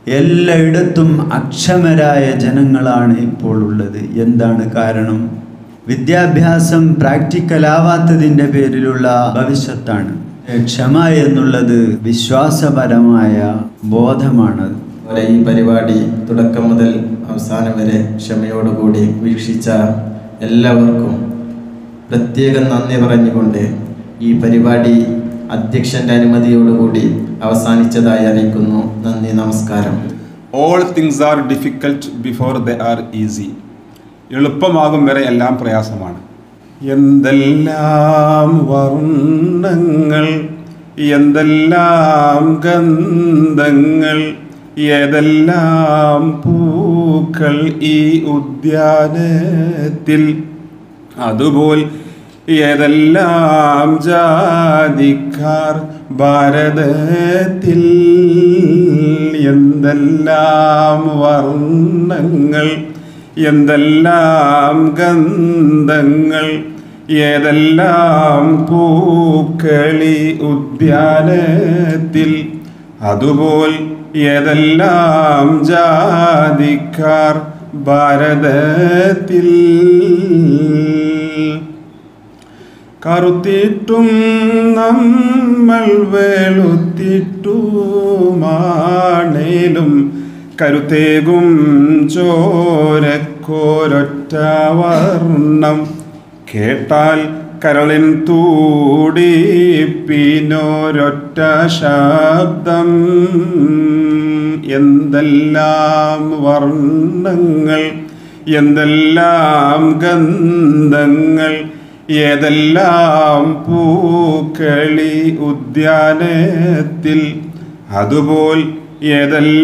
എല്ലായിടത്തും അക്ഷമരായ ജനങ്ങളാണ് ഇപ്പോൾ ഉള്ളത് എന്താണ് കാരണം വിദ്യാഭ്യാസം പ്രാക്ടിക്കലാവാത്തതിൻ്റെ പേരിലുള്ള ഭവിഷ്യത്താണ് ക്ഷമ എന്നുള്ളത് വിശ്വാസപരമായ ബോധമാണ് അതുപോലെ ഈ പരിപാടി തുടക്കം മുതൽ അവസാനം വരെ ക്ഷമയോടുകൂടി വീക്ഷിച്ച എല്ലാവർക്കും പ്രത്യേകം നന്ദി പറഞ്ഞുകൊണ്ട് ഈ പരിപാടി അധ്യക്ഷൻ്റെ അനുമതിയോടുകൂടി അവസാനിച്ചതായി അറിയിക്കുന്നു നന്ദി നമസ്കാരം all things are difficult before the are easy എളുപ്പമാകും വരെ എല്ലാം പ്രയാസമാണ് എന്തെല്ലാം വർണ്ണങ്ങൾ എന്തെല്ലാം ഗന്ധങ്ങൾ ഏതെല്ലാം പൂക്കൾ ഈ ഉദ്യാനത്തിൽ അതുപോൽ ഏതെല്ലാം ജാതിക്കാർ ഭാരതത്തിൽ എന്തെല്ലാം വർണ്ണങ്ങൾ എന്തെല്ലാം ഗന്ധങ്ങൾ ഏതെല്ലാം പൂക്കളി ഉദ്യാനത്തിൽ അതുപോൽ ഏതെല്ലാം ജാതിക്കാർ ഭാരതത്തിൽ കറുത്തിട്ടും നമ്മൾ വെളുത്തിട്ടുമാണേലും കരുത്തേകും ചോരക്കോരൊറ്റ വർണ്ണം കേട്ടാൽ കരളിൻ തൂടിപ്പിനൊരൊറ്റ ശബ്ദം എന്തെല്ലാം വർണ്ണങ്ങൾ എന്തെല്ലാം ഗന്ധങ്ങൾ ഏതെല്ലാം പൂക്കളി ഉദ്യാനത്തിൽ അതുപോൽ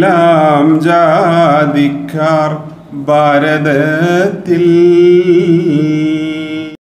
ഏതെല്ലാം ജാതിക്കാർ ഭാരതത്തിൽ